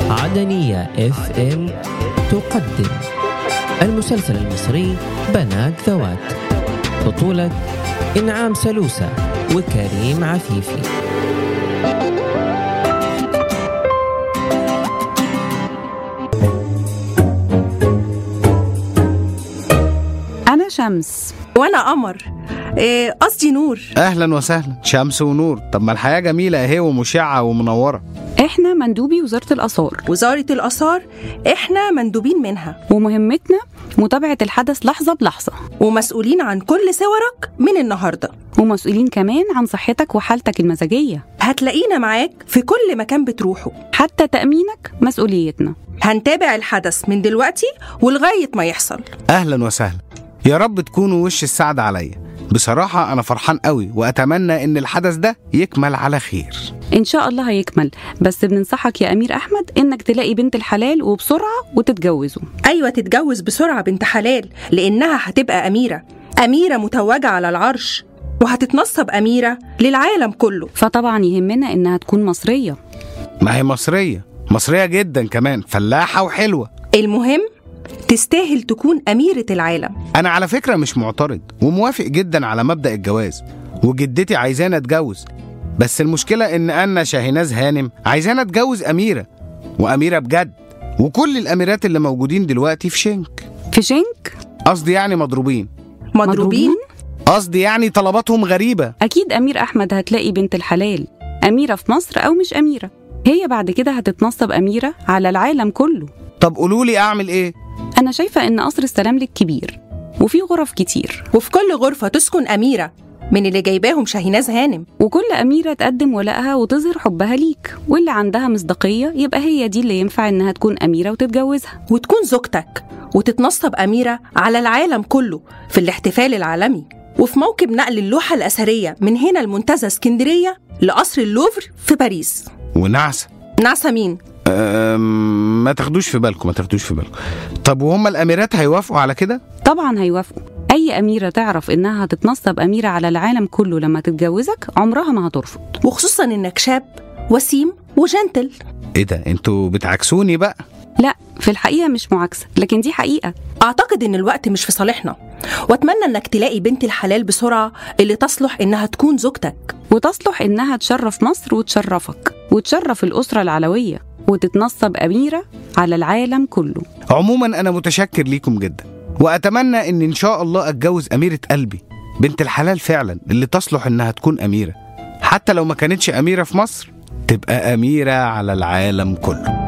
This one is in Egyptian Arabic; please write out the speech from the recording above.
عدنية اف ام تقدم المسلسل المصري بنات ذوات بطولة إنعام سلوسة وكريم عفيفي أنا شمس وانا قمر إيه، قصدي نور اهلا وسهلا شمس ونور طب ما الحياه جميله اهي ومشعه ومنوره إحنا مندوبي وزارة الآثار وزارة الآثار إحنا مندوبين منها ومهمتنا متابعة الحدث لحظة بلحظة ومسؤولين عن كل صورك من النهاردة ومسؤولين كمان عن صحتك وحالتك المزاجية هتلاقينا معاك في كل مكان بتروحه حتى تأمينك مسؤوليتنا هنتابع الحدث من دلوقتي ولغاية ما يحصل اهلا وسهلا يا رب تكونوا وش السعد عليا بصراحه انا فرحان قوي واتمنى ان الحدث ده يكمل على خير إن شاء الله هيكمل بس بننصحك يا أمير أحمد إنك تلاقي بنت الحلال وبسرعة وتتجوزوا أيوة تتجوز بسرعة بنت حلال لأنها هتبقى أميرة أميرة متوجة على العرش وهتتنصب أميرة للعالم كله فطبعا يهمنا إنها تكون مصرية ما هي مصريه مصريه جدا كمان فلاحه وحلوه المهم تستاهل تكون أميرة العالم انا على فكره مش معترض وموافق جدا على مبدا الجواز وجدتي عايزاني اتجوز بس المشكله ان انا شاهيناز هانم عايزاني اتجوز اميره واميره بجد وكل الاميرات اللي موجودين دلوقتي في شنك في شنك قصدي يعني مضروبين مضروبين قصدي يعني طلباتهم غريبه أكيد أمير أحمد هتلاقي بنت الحلال أميرة في مصر أو مش أميرة هي بعد كده هتتنصب أميرة على العالم كله طب قولوا لي اعمل ايه أنا شايفة إن قصر السلام لك كبير وفي غرف كتير وفي كل غرفة تسكن أميرة من اللي جايباهم شاهيناز هانم وكل أميرة تقدم ولائها وتظهر حبها ليك واللي عندها مصداقية يبقى هي دي اللي ينفع إنها تكون أميرة وتتجوزها وتكون زوجتك وتتنصب أميرة على العالم كله في الاحتفال العالمي وفي موكب نقل اللوحة الأثرية من هنا المنتزه اسكندرية لقصر اللوفر في باريس ونعسه نعسة مين؟ أم، ما تاخدوش في بالكم ما تاخدوش في بالكم طب وهم الاميرات هيوافقوا على كده طبعا هيوافقوا أي أميرة تعرف إنها هتتنصب أميرة على العالم كله لما تتجوزك عمرها ما هترفض وخصوصا إنك شاب وسيم وجنتل ايه ده انتوا بتعكسوني بقى لا في الحقيقة مش معاكسة لكن دي حقيقة أعتقد إن الوقت مش في صالحنا وأتمنى إنك تلاقي بنت الحلال بسرعة اللي تصلح إنها تكون زوجتك وتصلح إنها تشرف مصر وتشرفك وتشرف الأسرة العلوية وتتنصب أميرة على العالم كله عموما انا متشكر ليكم جدا واتمنى ان ان شاء الله اتجوز اميره قلبي بنت الحلال فعلا اللي تصلح انها تكون اميره حتى لو ما كانتش اميره في مصر تبقى اميره على العالم كله